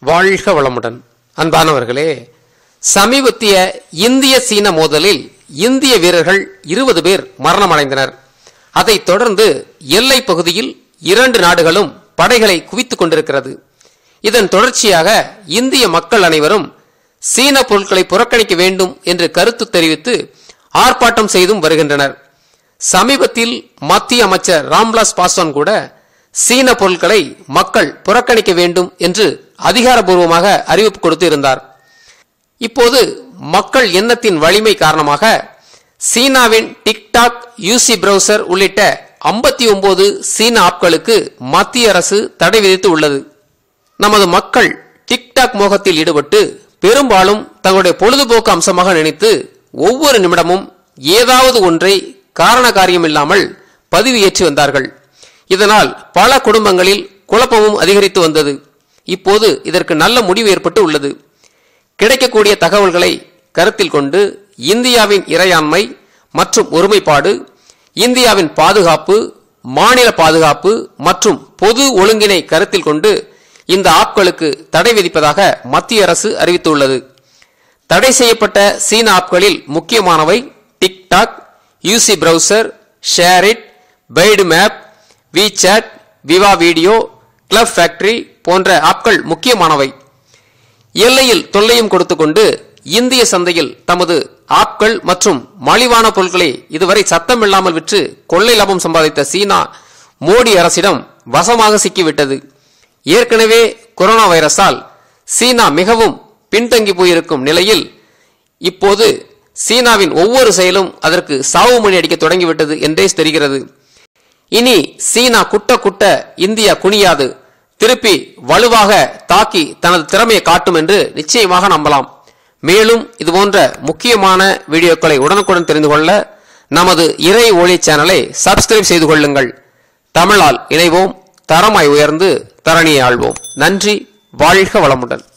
வாழ்க வளமுடன் அன்பானவர்களே சமீபத்திய இந்திய சீன மோதலில் இந்திய வீரர்கள் இருபது பேர் மரணமடைந்தனர் அதைத் தொடர்ந்து எல்லை பகுதியில் இரண்டு நாடுகளும் படைகளை குவித்துக் கொண்டிருக்கிறது இதன் தொடர்ச்சியாக இந்திய மக்கள் அனைவரும் சீன பொருட்களை புறக்கணிக்க வேண்டும் என்று கருத்து தெரிவித்து ஆர்ப்பாட்டம் செய்தும் வருகின்றனர் சமீபத்தில் மத்திய அமைச்சர் ராம்விலாஸ் பாஸ்வான் கூட சீன பொருட்களை மக்கள் புறக்கணிக்க வேண்டும் என்று அதிகாரபூர்வமாக அறிவிப்பு கொடுத்து இருந்தார் இப்போது மக்கள் எண்ணத்தின் வலிமை காரணமாக சீனாவின் டிக்டாக் யூசி பிரவுசர் உள்ளிட்ட 59 சீன ஆப்களுக்கு மத்திய அரசு தடை விதித்து உள்ளது நமது மக்கள் டிக்டாக் மோகத்தில் ஈடுபட்டு பெரும்பாலும் தங்களுடைய பொழுதுபோக்கு அம்சமாக நினைத்து ஒவ்வொரு நிமிடமும் ஏதாவது ஒன்றை காரண காரியம் இல்லாமல் பதிவு ஏற்றி வந்தார்கள் இதனால் பல குடும்பங்களில் குழப்பமும் அதிகரித்து வந்தது இப்போது இதற்கு நல்ல முடிவு ஏற்பட்டு உள்ளது கிடைக்கக்கூடிய தகவல்களை கருத்தில் கொண்டு இந்தியாவின் இறையாண்மை மற்றும் ஒருமைப்பாடு இந்தியாவின் பாதுகாப்பு மாநில பாதுகாப்பு மற்றும் பொது ஒழுங்கினை கருத்தில் கொண்டு இந்த ஆப்களுக்கு தடை விதிப்பதாக மத்திய அரசு அறிவித்துள்ளது தடை செய்யப்பட்ட சீன ஆப்களில் முக்கியமானவை TikTok UC Browser SHAREit Baidu Map WeChat Viva Video Club Factory போன்ற ஆப்கள் முக்கியமானவை எல்லையில் தொல்லையும் கொடுத்துக்கொண்டு இந்திய சந்தையில் தமது ஆப்கள் மற்றும் மலிவான பொருட்களை இதுவரை சத்தமில்லாமல் விற்று கொள்ளை லாபம் சம்பாதித்த சீனா மோடி அரசிடம் வசமாக சிக்கிவிட்டது ஏற்கனவே கொரோனா வைரஸால் சீனா மிகவும் பின்தங்கி போயிருக்கும் நிலையில் இப்போது சீனாவின் ஒவ்வொரு செயலும் அதற்கு சாவு மணி அடிக்க தொடங்கிவிட்டது என்றே தெரிகிறது இனி சீனா குட்ட குட்ட இந்தியா குனியாது திருப்பி வலுவாக தாக்கி தனது திறமையை காட்டும் என்று நிச்சயமாக நம்பலாம் மேலும் இதுபோன்ற முக்கியமான வீடியோக்களை உடனுக்குடன் தெரிந்து கொள்ள நமது இறை ஒளி சேனலை சப்ஸ்கிரைப் செய்து கொள்ளுங்கள் தமிழால் இணைவோம் தரமாய் உயர்ந்து தரணியை ஆள்வோம் நன்றி வாழ்க வளமுடன்